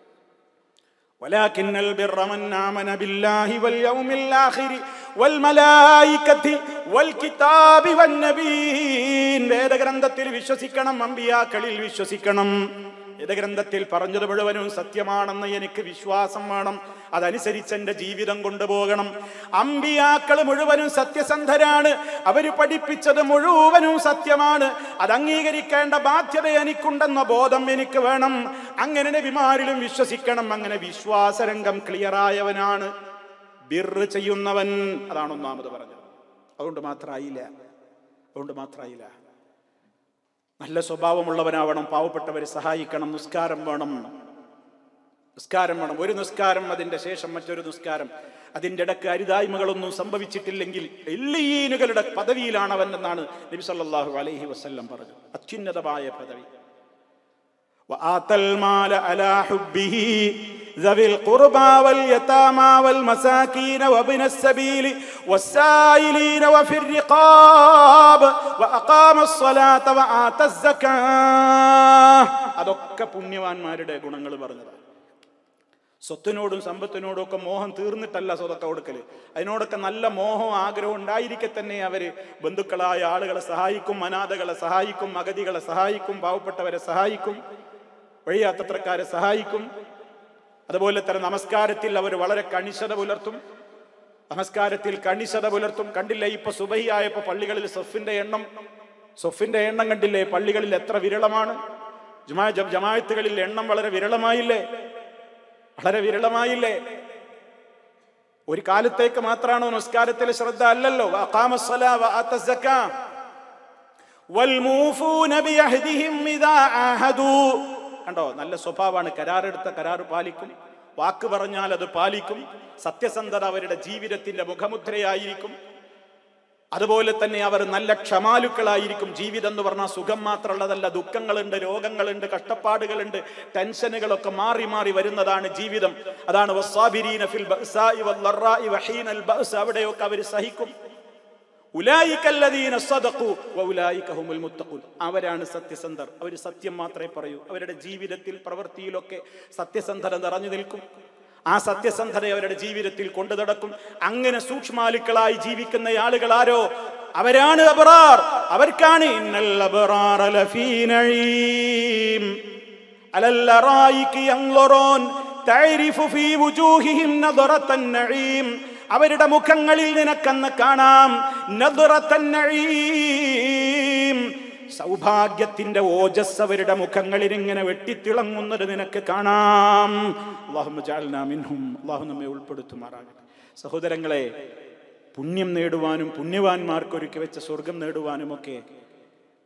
ولكن البر من آمن بالله واليوم الآخر والملائكة والكتاب والنبيين വേദഗ്രന്ഥത്തിൽ വിശ്വസിക്കണം അമ്പിയാക്കളിൽ വിശ്വസിക്കണം വേദഗ്രന്ഥത്തിൽ പറഞ്ഞത് മുഴുവനും സത്യമാണെന്ന് എനിക്ക് വിശ്വാസം വേണം അതനുസരിച്ച് എൻ്റെ ജീവിതം കൊണ്ടുപോകണം അമ്പിയാക്കൾ മുഴുവനും സത്യസന്ധരാണ് അവർ പഠിപ്പിച്ചത് മുഴുവനും സത്യമാണ് അത് അംഗീകരിക്കേണ്ട ബാധ്യത എനിക്കുണ്ടെന്ന ബോധം എനിക്ക് വേണം അങ്ങനെ നബിമാരിലും വിശ്വസിക്കണം അങ്ങനെ വിശ്വാസരംഗം ക്ലിയറായവനാണ് ബിറ് ചെയ്യുന്നവൻ അതാണ് ഒന്നാമത് പറഞ്ഞത് അതുകൊണ്ട് മാത്രമായില്ല അതുകൊണ്ട് മാത്രമായില്ല നല്ല സ്വഭാവമുള്ളവനാവണം പാവപ്പെട്ടവരെ സഹായിക്കണം നിസ്കാരം വേണം നിസ്കാരം വേണം ഒരു നിസ്കാരം അതിന്റെ ശേഷം മറ്റൊരു നിസ്കാരം അതിന്റെ ഇടക്ക് അരുതായ്മകളൊന്നും സംഭവിച്ചിട്ടില്ലെങ്കിൽ എല്ലീനുകളുടെ പദവിയിലാണ് അവൻ എന്നാണ് നബി സല്ലല്ലാഹു അലൈഹി വസല്ലം പറഞ്ഞത് അത്യുന്നതമായ പദവി وآتى المال على حبه ذوي القربى واليتامى والمساكين وابن السبيل والسائلين وفي الرقاب وأقام الصلاة وآتى الزكاة അതൊക്കെ പുണ്യവാന്മാരുടെ ഗുണങ്ങൾ പറഞ്ഞതാണ് സ്വത്തിനോടും സമ്പത്തിനോടും ഒക്കെ മോഹം തീർന്നിട്ടല്ല സ്വതൊക്കെ കൊടുക്കല് അതിനോടൊക്കെ നല്ല മോഹവും ആഗ്രഹവും ഉണ്ടായിരിക്കെ തന്നെ അവര് ബന്ധുക്കളായ ആളുകളെ സഹായിക്കും അനാഥകളെ സഹായിക്കും അഗതികളെ സഹായിക്കും പാവപ്പെട്ടവരെ സഹായിക്കും വഴിയാത്രക്കാരെ സഹായിക്കും അതുപോലെ തന്നെ നമസ്കാരത്തിൽ അവർ വളരെ കണിശത പുലർത്തും നമസ്കാരത്തിൽ കണിശത പുലർത്തും കണ്ടില്ലേ ഇപ്പൊ സുബഹിയായപ്പോ പള്ളികളിൽ സൊഫിന്റെ എണ്ണം സൊഫിന്റെ എണ്ണം കണ്ടില്ലേ പള്ളികളിൽ എത്ര വിരളമാണ് ജമാ ജമായത്തുകളിൽ എണ്ണം വളരെ വിരളമായില്ലേ വളരെ വിരളമായില്ലേ ഒരു കാലത്തേക്ക് മാത്രമാണോ നമസ്കാരത്തിൽ ശ്രദ്ധ അല്ലല്ലോ വഅഖാമ الصلاة وآتى الزكاة والموفون بعهدهم إذا عاهدوا കണ്ടോ നല്ല സ്വഭാവമാണ് കരാറെടുത്ത കരാർ പാലിക്കും വാക്ക് പറഞ്ഞാൽ അത് പാലിക്കും സത്യസന്ധത അവരുടെ ജീവിതത്തിന്റെ മുഖമുദ്രയായിരിക്കും അതുപോലെ തന്നെ അവർ നല്ല ക്ഷമാലുക്കളായിരിക്കും ജീവിതം എന്ന് പറഞ്ഞാൽ സുഖം മാത്രമുള്ളതല്ല ദുഃഖങ്ങളുണ്ട് രോഗങ്ങളുണ്ട് കഷ്ടപ്പാടുകളുണ്ട് ടെൻഷനുകളൊക്കെ മാറി മാറി വരുന്നതാണ് ജീവിതം അതാണ് വസ്സാബിരീന ഫിൽ ബഅ്സാഇ വല്ലറാഇ വഹീനൽ ബഅ്സ് അവിടെയൊക്കെ അവർ സഹിക്കും ഉലായിക്കല്ലദീന സദഖു വഉലായിക ഹുമുൽ മുത്തഖൂൻ അവരാണ് സത്യസന്ധർ അവർ സത്യം മാത്രമേ പറയൂ അവരുടെ ജീവിതത്തിൽ പ്രവൃത്തിയിലൊക്കെ സത്യസന്ധത നിറഞ്ഞു നിൽക്കും ആ സത്യസന്ധത അവരുടെ ജീവിതത്തിൽ കൊണ്ടു നടക്കും അങ്ങനെ സൂക്ഷ്മാലുക്കളായി ജീവിക്കുന്ന ആളുകൾ ആരോ അവരാണ് അബറാർ അവർക്കാണ് ഇന്നൽ അബറാറ ലഫീ നഈം അലൽ അറായികി യൻളുറൂൻ തഅരിഫു ഫീ വുജൂഹിഹിം നദറത്തൻ നഈം അവരുടെ മുഖങ്ങളിൽ നിനക്കെന്ന് കാണാം നദറത്തൻ നഈം സൗഭാഗ്യത്തിന്റെ ഓജസ് അവരുടെ മുഖങ്ങളിൽ ഇങ്ങനെ വെട്ടിത്തിളങ്ങുന്നത് നിനക്ക് കാണാം അള്ളാഹു ജഅൽനാ മിൻഹും അള്ളാഹു നമ്മെ ഉൾപ്പെടുത്തുമാറാകട്ടെ സഹോദരങ്ങളെ പുണ്യം നേടുവാനും പുണ്യവാന്മാർക്ക് ഒരുക്കി വെച്ച സ്വർഗം നേടുവാനുമൊക്കെ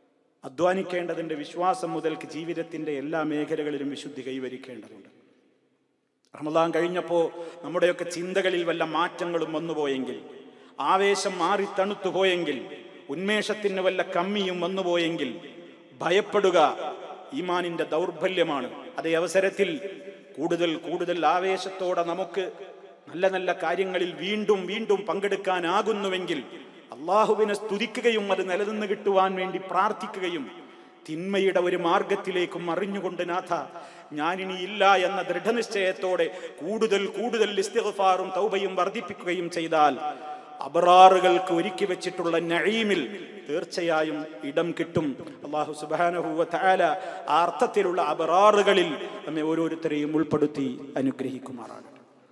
അധ്വാനിക്കേണ്ടതിൻ്റെ വിശ്വാസം മുതൽക്ക് ജീവിതത്തിൻ്റെ എല്ലാ മേഖലകളിലും വിശുദ്ധി കൈവരിക്കേണ്ടതുണ്ട് റമദാൻ കഴിഞ്ഞപ്പോൾ നമ്മുടെയൊക്കെ ചിന്തകളിൽ വല്ല മാറ്റങ്ങളും വന്നുപോയെങ്കിൽ ആവേശം മാറി തണുത്തു പോയെങ്കിൽ ഉന്മേഷത്തിന് വല്ല കമ്മിയും വന്നുപോയെങ്കിൽ ഭയപ്പെടുക ഈമാനിന്റെ ദൗർബല്യമാണ് അതേ അവസരത്തിൽ കൂടുതൽ കൂടുതൽ ആവേശത്തോടെ നമുക്ക് നല്ല നല്ല കാര്യങ്ങളിൽ വീണ്ടും വീണ്ടും പങ്കെടുക്കാനാകുന്നുവെങ്കിൽ അള്ളാഹുവിനെ സ്തുതിക്കുകയും അത് നിലനിന്ന് കിട്ടുവാൻ വേണ്ടി പ്രാർത്ഥിക്കുകയും തിന്മയുടെ ഒരു മാർഗത്തിലേക്കും അറിഞ്ഞുകൊണ്ട് നാഥ ഞാനിനി ഇല്ല എന്ന ദൃഢനിശ്ചയത്തോടെ കൂടുതൽ കൂടുതൽ ഇസ്തിഗ്ഫാറും തൗബയും വർദ്ധിപ്പിക്കുകയും ചെയ്താൽ അബറാറുകൾക്ക് ഒരുക്കി വെച്ചിട്ടുള്ള നഴീമിൽ തീർച്ചയായും ഇടം കിട്ടും അള്ളാഹു സുബാനഹുവ താല ആ അർത്ഥത്തിലുള്ള അബറാറുകളിൽ നമ്മെ ഓരോരുത്തരെയും ഉൾപ്പെടുത്തി അനുഗ്രഹിക്കുമാറാകട്ടെ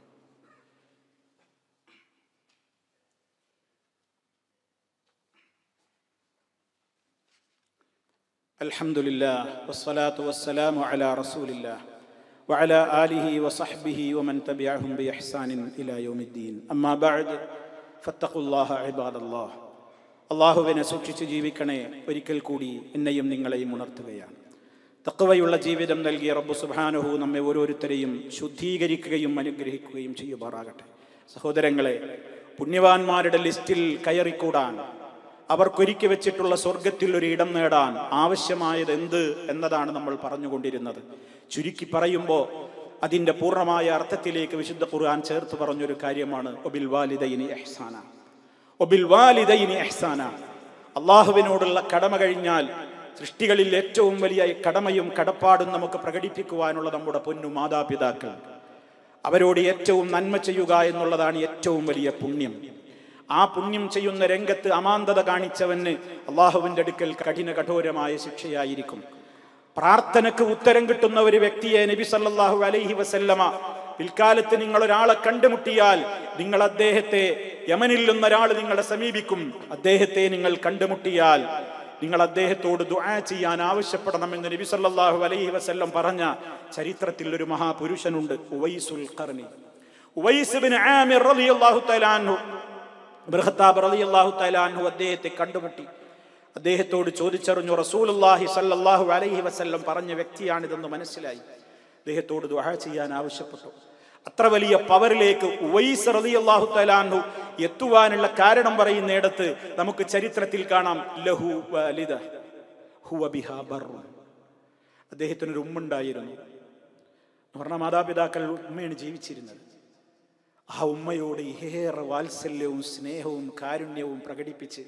الحمد لله والصلاة والسلام على رسول الله وعلى آله وصحبه ومن تبعهم بإحسان إلى يوم الدين أما بعد فاتقوا الله عباد الله അള്ളാഹുവിനെ സൂക്ഷിച്ച് ജീവിക്കണേ ഒരിക്കൽ കൂടി എന്നെയും നിങ്ങളെയും ഉണർത്തുകയാണ് തക്കവയുള്ള ജീവിതം നൽകിയ റബ്ബു സുബാനുഹു നമ്മെ ഓരോരുത്തരെയും ശുദ്ധീകരിക്കുകയും അനുഗ്രഹിക്കുകയും ചെയ്യുമാറാകട്ടെ സഹോദരങ്ങളെ പുണ്യവാന്മാരുടെ ലിസ്റ്റിൽ കയറിക്കൂടാൻ അവർക്കൊരുക്കി വെച്ചിട്ടുള്ള സ്വർഗത്തിൽ ഒരു ഇടം നേടാൻ ആവശ്യമായത് എന്ത് എന്നതാണ് നമ്മൾ പറഞ്ഞുകൊണ്ടിരുന്നത് ചുരുക്കി പറയുമ്പോൾ അതിൻ്റെ പൂർണ്ണമായ അർത്ഥത്തിലേക്ക് വിശുദ്ധ ഖുർആൻ ചേർത്ത് പറഞ്ഞൊരു കാര്യമാണ് ഒബിൽ വാലിദൈനി എഹ്സാന ഒബിൽ വാലിദൈനി എഹ്സാന അള്ളാഹുവിനോടുള്ള കടമ കഴിഞ്ഞാൽ സൃഷ്ടികളിൽ ഏറ്റവും വലിയ കടമയും കടപ്പാടും നമുക്ക് പ്രകടിപ്പിക്കുവാനുള്ള നമ്മുടെ പൊന്നു മാതാപിതാക്കൾ അവരോട് ഏറ്റവും നന്മ ചെയ്യുക എന്നുള്ളതാണ് ഏറ്റവും വലിയ പുണ്യം ആ പുണ്യം ചെയ്യുന്ന രംഗത്ത് അമാന്തത കാണിച്ചവന് അള്ളാഹുവിന്റെ അടുക്കൽ കഠിന കഠോരമായ ശിക്ഷയായിരിക്കും പ്രാർത്ഥനക്ക് ഉത്തരം കിട്ടുന്ന ഒരു വ്യക്തിയെ നബി സല്ലല്ലാഹു അലൈഹി വസല്ലമ പിൽക്കാലത്ത് നിങ്ങൾ ഒരാളെ കണ്ടുമുട്ടിയാൽ നിങ്ങൾ അദ്ദേഹത്തെ യമനിൽ നിന്നൊരാൾ നിങ്ങളെ സമീപിക്കും അദ്ദേഹത്തെ നിങ്ങൾ കണ്ടുമുട്ടിയാൽ നിങ്ങൾ അദ്ദേഹത്തോട് ദുആ ചെയ്യാൻ ആവശ്യപ്പെടണമെന്ന് നബി സല്ലല്ലാഹു അലൈഹി വസല്ലം പറഞ്ഞ ചരിത്രത്തിൽ ഒരു മഹാപുരുഷനുണ്ട് Uwaisul Qarni Uwais bin Amir റളിയല്ലാഹു തആല അൻഹു ബൃഹത്താബ് റളിയല്ലാഹു തആല അൻഹു അദ്ദേഹത്തെ കണ്ടുമുട്ടി അദ്ദേഹത്തോട് ചോദിച്ചറിഞ്ഞു റസൂലുള്ളാഹി സല്ലല്ലാഹു അലൈഹി വസല്ലം പറഞ്ഞ വ്യക്തിയാണിതെന്ന് മനസ്സിലായി അദ്ദേഹത്തോട് ദുആ ചെയ്യാൻ ആവശ്യപ്പെട്ടു അത്ര വലിയ പവറിലേക്ക് ഉവൈസ് റളിയല്ലാഹു തആല അൻഹു എത്തുവാനുള്ള കാരണം പറയുന്നിടത്ത് നമുക്ക് ചരിത്രത്തിൽ കാണാം ലഹു വാലിദ ഹുവ ബിഹാ ബർറു അദ്ദേഹത്തിനൊരു ഉമ്മുണ്ടായിരുന്നു പറഞ്ഞ മാതാപിതാക്കൾ ഉമ്മയാണ് ജീവിച്ചിരുന്നത് ആ ഉമ്മയോട് ഏറെ വാത്സല്യവും സ്നേഹവും കാരുണ്യവും പ്രകടിപ്പിച്ച്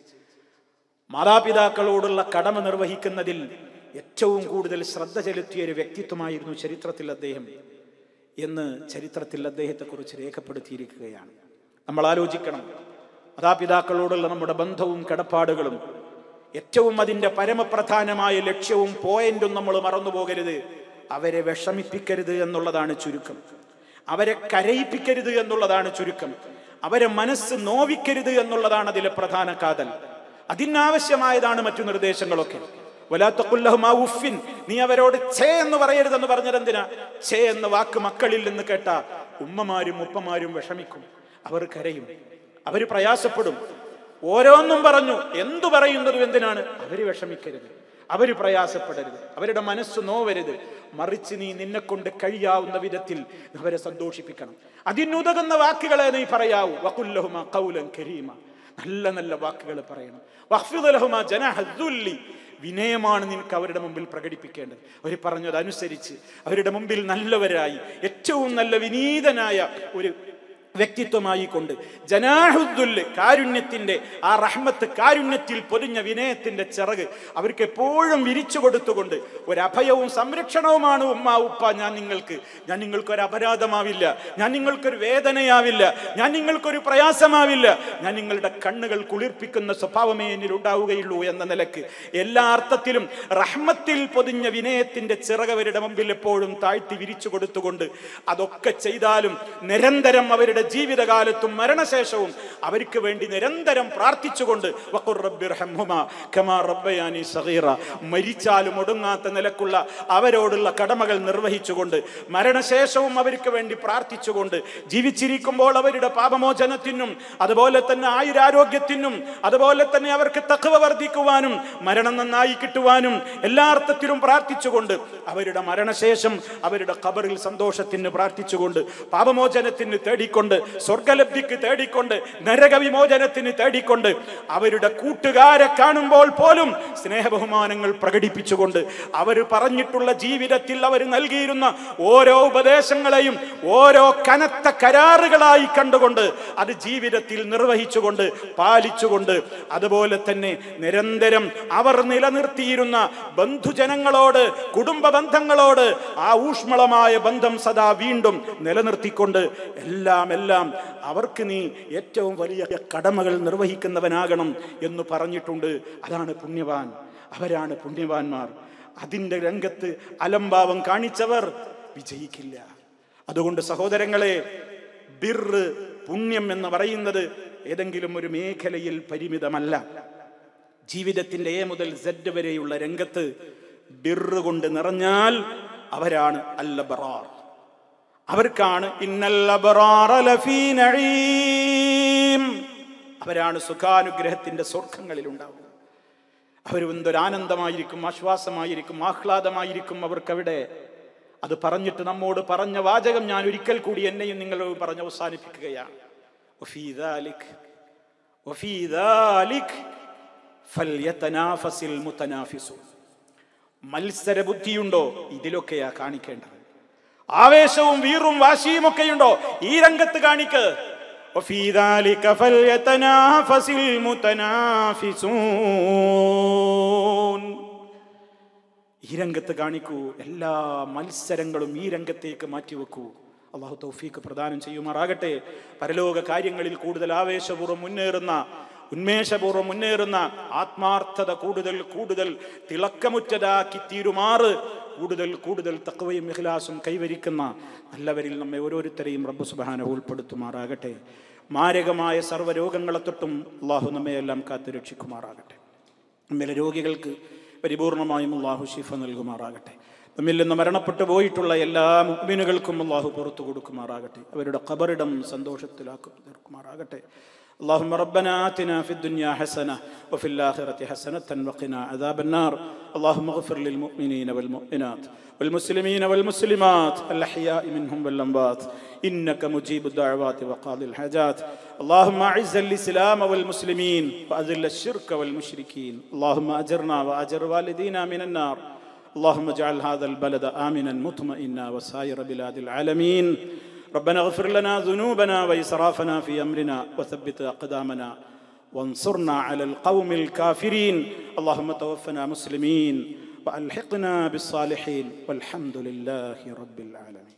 മാതാപിതാക്കളോടുള്ള കടമ നിർവഹിക്കുന്നതിൽ ഏറ്റവും കൂടുതൽ ശ്രദ്ധ ചെലുത്തിയ ഒരു വ്യക്തിത്വമായിരുന്നു ചരിത്രത്തിൽ അദ്ദേഹം എന്ന് ചരിത്രത്തിൽ അദ്ദേഹത്തെക്കുറിച്ച് രേഖപ്പെടുത്തിയിരിക്കുകയാണ് നമ്മൾ ആലോചിക്കണം മാതാപിതാക്കളോടുള്ള നമ്മുടെ ബന്ധവും കടപ്പാടുകളും ഏറ്റവും അതിൻ്റെ പരമപ്രധാനമായ ലക്ഷ്യവും പോയിന്റും നമ്മൾ മറന്നു പോകരുത് അവരെ വിഷമിപ്പിക്കരുത് എന്നുള്ളതാണ് ചുരുക്കം അവരെ കരയിപ്പിക്കരുത് എന്നുള്ളതാണ് ചുരുക്കം അവരെ മനസ്സ് നോവിക്കരുത് എന്നുള്ളതാണ് അതിലെ പ്രധാന കാതൽ അതിനാവശ്യമായതാണ് മറ്റു നിർദ്ദേശങ്ങളൊക്കെ വലാത്തക്കുല്ലഹുമാ ഉഫിൻ നീ അവരോട് ഛേ എന്ന് പറയരുതെന്ന് പറഞ്ഞത് എന്തിനാ ഛേ എന്ന വാക്ക് മക്കളിൽ നിന്ന് കേട്ട ഉമ്മമാരും ഉപ്പമാരും വിഷമിക്കും അവർ കരയും അവർ പ്രയാസപ്പെടും ഓരോന്നും പറഞ്ഞു എന്തു പറയുന്നതും എന്തിനാണ് അവര് വിഷമിക്കരുത് അവര് പ്രയാസപ്പെടരുത് അവരുടെ മനസ്സ് നോവരുത് മറിച്ച് നീ നിന്നെ കൊണ്ട് കഴിയാവുന്ന വിധത്തിൽ അവരെ സന്തോഷിപ്പിക്കണം അതിനുതകുന്ന വാക്കുകളെ നീ പറയാവൂ വകുല്ലഹുമ കൗലൻ കരീമ നല്ല നല്ല വാക്കുകൾ പറയണം വഹ്ഫിദുലഹുമ ജനഹദ്ദുല്ലി വിനയമാണ് നിനക്ക് അവരുടെ മുമ്പിൽ പ്രകടിപ്പിക്കേണ്ടത് അവർ പറഞ്ഞത് അനുസരിച്ച് അവരുടെ മുമ്പിൽ നല്ലവരായി ഏറ്റവും നല്ല വിനീതനായ ഒരു വ്യക്തിത്വമായി കൊണ്ട് ജനാഹുദ്ദുല്ല് കാരുണ്യത്തിന്റെ ആ റഹ്മത്ത് കാരുണ്യത്തിൽ പൊതിഞ്ഞ വിനയത്തിന്റെ ചിറക് അവർക്ക് എപ്പോഴും വിരിച്ചു കൊടുത്തുകൊണ്ട് ഒരു അഭയവും സംരക്ഷണവുമാണ് ഉമ്മ ഉപ്പ ഞാൻ നിങ്ങൾക്ക് ഞാൻ നിങ്ങൾക്കൊരു അപരാധമാവില്ല ഞാൻ നിങ്ങൾക്കൊരു വേദനയാവില്ല ഞാൻ നിങ്ങൾക്കൊരു പ്രയാസമാവില്ല ഞാൻ നിങ്ങളുടെ കണ്ണുകൾ കുളിർപ്പിക്കുന്ന സ്വഭാവമേ എന്നിൽ ഉണ്ടാവുകയുള്ളൂ എന്ന നിലക്ക് എല്ലാ അർത്ഥത്തിലും റഹ്മത്തിൽ പൊതിഞ്ഞ വിനയത്തിന്റെ ചിറക് അവരുടെ മുമ്പിൽ എപ്പോഴും താഴ്ത്തി വിരിച്ചു കൊടുത്തുകൊണ്ട് അതൊക്കെ ചെയ്താലും നിരന്തരം അവരുടെ ജീവിതകാലത്തും മരണശേഷവും അവർക്ക് വേണ്ടി നിരന്തരം പ്രാർത്ഥിച്ചുകൊണ്ട് വഖുർ റബ്ബി റഹ്മുമാ കമാ റബ്ബയാനി സഗീറ മരിച്ചാലും ഒടുങ്ങാത്ത നിലക്കുള്ള അവരോടുള്ള കടമകൾ നിർവഹിച്ചുകൊണ്ട് മരണശേഷവും അവർക്ക് വേണ്ടി പ്രാർത്ഥിച്ചുകൊണ്ട് ജീവിച്ചിരിക്കുമ്പോൾ അവരുടെ പാപമോചനത്തിനും അതുപോലെ തന്നെ ആയുരാരോഗ്യത്തിനും അതുപോലെ തന്നെ അവർക്ക് തക്കവ വർദ്ധിക്കുവാനും മരണം നന്നായി കിട്ടുവാനും എല്ലാ അർത്ഥത്തിലും പ്രാർത്ഥിച്ചുകൊണ്ട് അവരുടെ മരണശേഷം അവരുടെ ഖബറിൽ സന്തോഷത്തിന് പ്രാർത്ഥിച്ചുകൊണ്ട് പാപമോചനത്തിന് തേടിക്കൊണ്ട് സ്വർഗലബ്ധിക്ക് തേടിക്കൊണ്ട് നരകവിമോചനത്തിന് തേടിക്കൊണ്ട് അവരുടെ കൂട്ടുകാരെ കാണുമ്പോൾ പോലും സ്നേഹബഹുമാനങ്ങൾ പ്രകടിപ്പിച്ചുകൊണ്ട് അവർ പറഞ്ഞിട്ടുള്ള ജീവിതത്തിൽ അവർ നൽകിയിരുന്ന ഓരോ ഉപദേശങ്ങളെയും ഓരോ കനത്ത കരാറുകളായി കണ്ടുകൊണ്ട് അത് ജീവിതത്തിൽ നിർവഹിച്ചുകൊണ്ട് പാലിച്ചുകൊണ്ട് അതുപോലെ തന്നെ നിരന്തരം അവർ നിലനിർത്തിയിരുന്ന ബന്ധുജനങ്ങളോട് കുടുംബ ബന്ധങ്ങളോട് ആ ഊഷ്മളമായ ബന്ധം സദാ വീണ്ടും നിലനിർത്തിക്കൊണ്ട് എല്ലാം എല്ലാം അവർക്ക് നീ ഏറ്റവും വലിയ കടമകൾ നിർവഹിക്കുന്നവനാകണം എന്ന് പറഞ്ഞിട്ടുണ്ട് അതാണ് പുണ്യവാൻ അവരാണ് പുണ്യവാന്മാർ അതിൻ്റെ രംഗത്ത് അലംഭാവം കാണിച്ചവർ വിജയിക്കില്ല അതുകൊണ്ട് സഹോദരങ്ങളെ ബിറ് പുണ്യം എന്ന് പറയുന്നത് ഏതെങ്കിലും ഒരു മേഖലയിൽ പരിമിതമല്ല ജീവിതത്തിന്റെ എ മുതൽ സെഡ് വരെയുള്ള രംഗത്ത് ബിറ് കൊണ്ട് നിറഞ്ഞാൽ അവരാണ് അല്ലബറാർ അവർക്കാണ് ഇന്നല്ലബറാറ ലഫീ നഈം. അവരാണ് സുഖാനുഗ്രഹത്തിന്റെ സ്വർഗങ്ങളിൽ ഉണ്ടാവുക അവർ എന്തൊരാനന്ദമായിരിക്കും ആശ്വാസമായിരിക്കും ആഹ്ലാദമായിരിക്കും അവർക്കവിടെ അത് പറഞ്ഞിട്ട് നമ്മോട് പറഞ്ഞ വാചകം ഞാൻ ഒരിക്കൽ കൂടി എന്നെയും നിങ്ങളോട് പറഞ്ഞ് അവസാനിപ്പിക്കുകയാണ് വഫീ ദാലിക് വഫീ ദാലിക് ഫൽയതനാഫസിൽ മുതനാഫിസൂൻ മത്സര ബുദ്ധിയുണ്ടോ ഇതിലൊക്കെയാ കാണിക്കേണ്ടത് ആവേശവും വീറും വാശിയും ഒക്കെയുണ്ടോ ഈ രംഗത്ത് കാണിക്ക് وفي ذلك فليتنافس المتنافسون ഈ രംഗത്ത് കാണിക്കൂ എല്ലാ മത്സരങ്ങളും ഈ രംഗത്തേക്ക് മാറ്റിവെക്കൂ അള്ളാഹു തൗഫീക്ക് പ്രദാനം ചെയ്യുമാറാകട്ടെ പരലോക കാര്യങ്ങളിൽ കൂടുതൽ ആവേശപൂർവ്വം മുന്നേറുന്ന ഉന്മേഷപൂർവ്വം മുന്നേറുന്ന ആത്മാർത്ഥത കൂടുതൽ കൂടുതൽ തിളക്കമുറ്റതാക്കി തീരുമാറ് കൂടുതൽ കൂടുതൽ തക്കവയും ഇഖ്ലാസും കൈവരിക്കുന്ന നല്ലവരിൽ നമ്മെ ഓരോരുത്തരെയും റബ്ബ് സുബാന ഉൾപ്പെടുത്തുമാറാകട്ടെ മാരകമായ സർവ്വരോഗങ്ങളെ തൊട്ടും അള്ളാഹു നമ്മയെല്ലാം കാത്തു രക്ഷിക്കുമാറാകട്ടെ നമ്മിലെ രോഗികൾക്ക് പരിപൂർണമായും അള്ളാഹു ഷിഫ നൽകുമാറാകട്ടെ നമ്മിൽ നിന്ന് മരണപ്പെട്ടു പോയിട്ടുള്ള എല്ലാ മുഅ്മിനുകൾക്കും അള്ളാഹു പുറത്തു കൊടുക്കുമാറാകട്ടെ അവരുടെ ഖബറിടം സന്തോഷത്തിലാക്കും തീർക്കുമാറാകട്ടെ اللهم ربنا آتنا في الدنيا حسنة وفي الآخرة حسنة وقنا عذاب النار اللهم اغفر للمؤمنين والمؤمنات والمسلمين والمسلمات الأحياء منهم والأموات إنك مجيب الدعوات وقاضي الحاجات اللهم أعز الإسلام والمسلمين وأذل الشرك والمشركين اللهم أجرنا وأجر والدينا من النار اللهم اجعل هذا البلد آمنا مطمئنا وسائر بلاد العالمين ربنا اغفر لنا ذنوبنا وإسرافنا في أمرنا وثبت أقدامنا وانصرنا على القوم الكافرين اللهم توفنا مسلمين وألحقنا بالصالحين والحمد لله رب العالمين